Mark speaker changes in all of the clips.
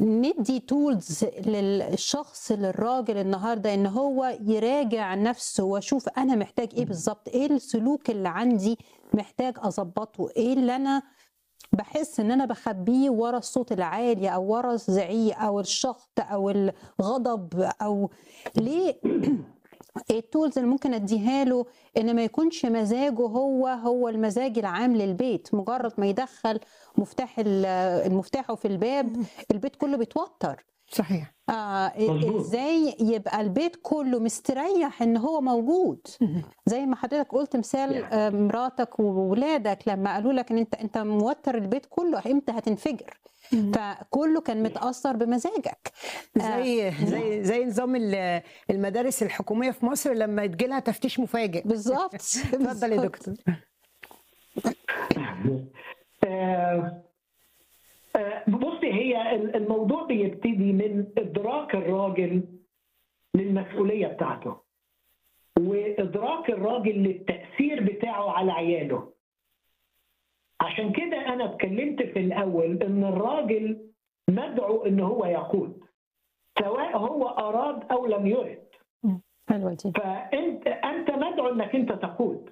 Speaker 1: ندي تولز للشخص للراجل النهارده ان هو يراجع نفسه واشوف انا محتاج ايه بالظبط ايه السلوك اللي عندي محتاج اظبطه ايه اللي انا بحس ان انا بخبيه ورا الصوت العالي او ورا الزعيق او الشخط او الغضب او ليه ايه التولز اللي ممكن اديها له ان ما يكونش مزاجه هو هو المزاج العام للبيت مجرد ما يدخل مفتاح ال- المفتاح في الباب البيت كله بيتوتر
Speaker 2: صحيح
Speaker 1: آه
Speaker 3: مظبوط.
Speaker 1: ازاي يبقى البيت كله مستريح ان هو موجود زي ما حضرتك قلت مثال
Speaker 3: يعني.
Speaker 1: آه، مراتك وولادك لما قالوا لك ان انت انت موتر البيت كله امتى هتنفجر فكله كان متاثر بمزاجك
Speaker 2: زي زي زي نظام ال- المدارس الحكوميه في مصر لما تجي لها تفتيش مفاجئ
Speaker 1: بالظبط
Speaker 2: اتفضل يا
Speaker 1: بالظبط.
Speaker 2: دكتور
Speaker 3: آه، آه، بصي هي الموضوع بيبتدي من ادراك الراجل للمسؤوليه بتاعته وادراك الراجل للتاثير بتاعه على عياله عشان كده انا اتكلمت في الاول ان الراجل مدعو ان هو يقود سواء هو اراد او لم يرد
Speaker 1: حلوه دي
Speaker 3: فانت انت مدعو انك انت تقود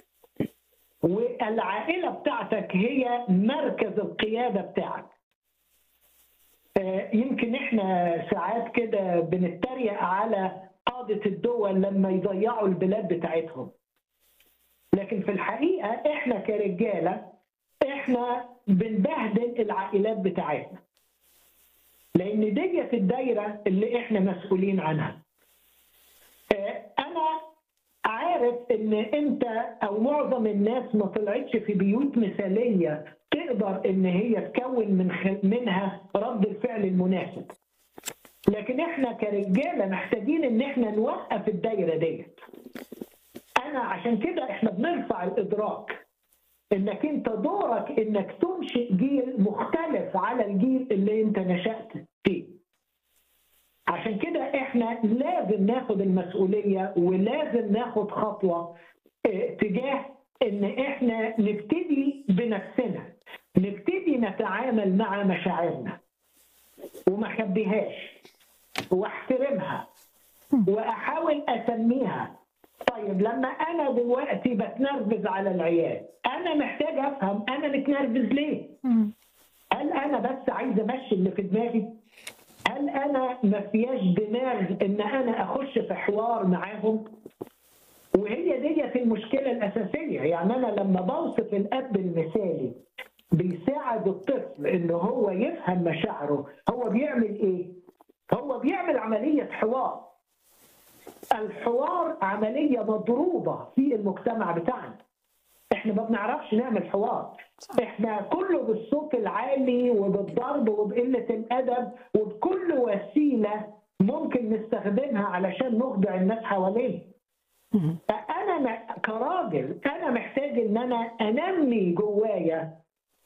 Speaker 3: والعائله بتاعتك هي مركز القياده بتاعك آه، يمكن احنا ساعات كده بنتريق على قاده الدول لما يضيعوا البلاد بتاعتهم لكن في الحقيقه احنا كرجاله احنا بنبهدل العائلات بتاعتنا لان ديت الدايره اللي احنا مسؤولين عنها آه، انا عارف ان انت او معظم الناس ما طلعتش في بيوت مثاليه تقدر ان هي تكون من خ... منها رد الفعل المناسب لكن احنا كرجاله محتاجين ان احنا نوقف الدايره ديت انا عشان كده احنا بنرفع الادراك انك انت دورك انك تنشئ جيل مختلف على الجيل اللي انت نشأت فيه عشان كده احنا لازم ناخد المسؤوليه ولازم ناخد خطوه اه، تجاه ان احنا نبتدي بنفسنا نبتدي نتعامل مع مشاعرنا وما اخبيهاش واحترمها واحاول اسميها طيب لما انا دلوقتي بتنرفز على العيال انا محتاج افهم انا متنرفز ليه هل انا بس عايز امشي اللي في دماغي هل انا ما فياش دماغ ان انا اخش في حوار معاهم وهي ديت المشكله الاساسيه يعني انا لما بوصف الاب المثالي بيساعد الطفل ان هو يفهم مشاعره هو بيعمل ايه هو بيعمل عمليه حوار الحوار عمليه مضروبه في المجتمع بتاعنا احنا ما بنعرفش نعمل حوار احنا كله بالصوت العالي وبالضرب وبقله الادب وبكل وسيله ممكن نستخدمها علشان نخدع الناس حوالينا فانا م- كراجل انا محتاج ان انا انمي جوايا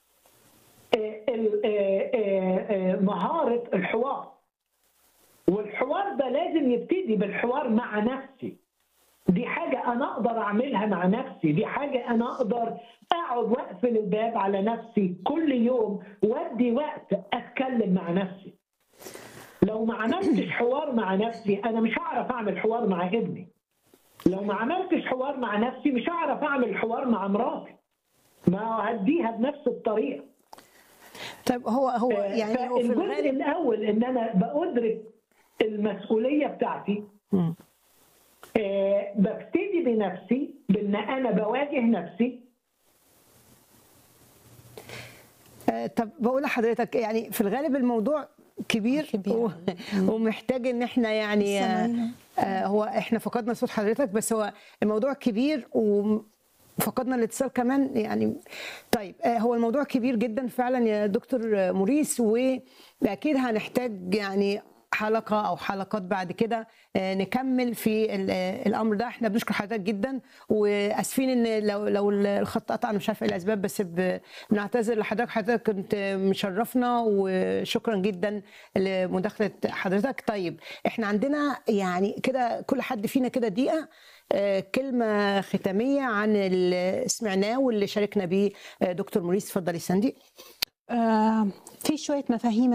Speaker 3: آه، ال- آه، آه، آه، مهاره الحوار والحوار ده لازم يبتدي بالحوار مع نفسي دي حاجة أنا أقدر أعملها مع نفسي دي حاجة أنا أقدر أقعد وأقفل الباب على نفسي كل يوم وأدي وقت أتكلم مع نفسي لو ما عملتش حوار مع نفسي أنا مش هعرف أعمل حوار مع ابني لو ما عملتش حوار مع نفسي مش هعرف أعمل حوار مع مراتي ما هديها بنفس الطريقة
Speaker 2: طيب هو هو يعني هو في
Speaker 3: فالجزء
Speaker 2: الغالب
Speaker 3: الأول إن أنا بأدرك المسؤولية بتاعتي
Speaker 2: مم.
Speaker 3: آه، ببتدي بنفسي بان انا بواجه نفسي
Speaker 2: آه، طب بقول لحضرتك يعني في الغالب الموضوع كبير,
Speaker 1: كبير.
Speaker 2: و... ومحتاج ان احنا يعني آه،
Speaker 1: سامعينه.
Speaker 2: آه، هو احنا فقدنا صوت حضرتك بس هو الموضوع كبير وفقدنا الاتصال كمان يعني طيب آه، هو الموضوع كبير جدا فعلا يا دكتور آه، موريس واكيد هنحتاج يعني حلقه او حلقات بعد كده آه، نكمل في ال- آه، الامر ده احنا بنشكر حضرتك جدا واسفين ان لو لو الخط قطع انا مش عارفه ايه الاسباب بس ب- بنعتذر لحضرتك حضرتك كنت مشرفنا وشكرا جدا لمداخله حضرتك طيب احنا عندنا يعني كده كل حد فينا كده دقيقه آه، كلمه ختاميه عن اللي سمعناه واللي شاركنا بيه آه، دكتور موريس اتفضلي ساندي
Speaker 1: آه في شويه مفاهيم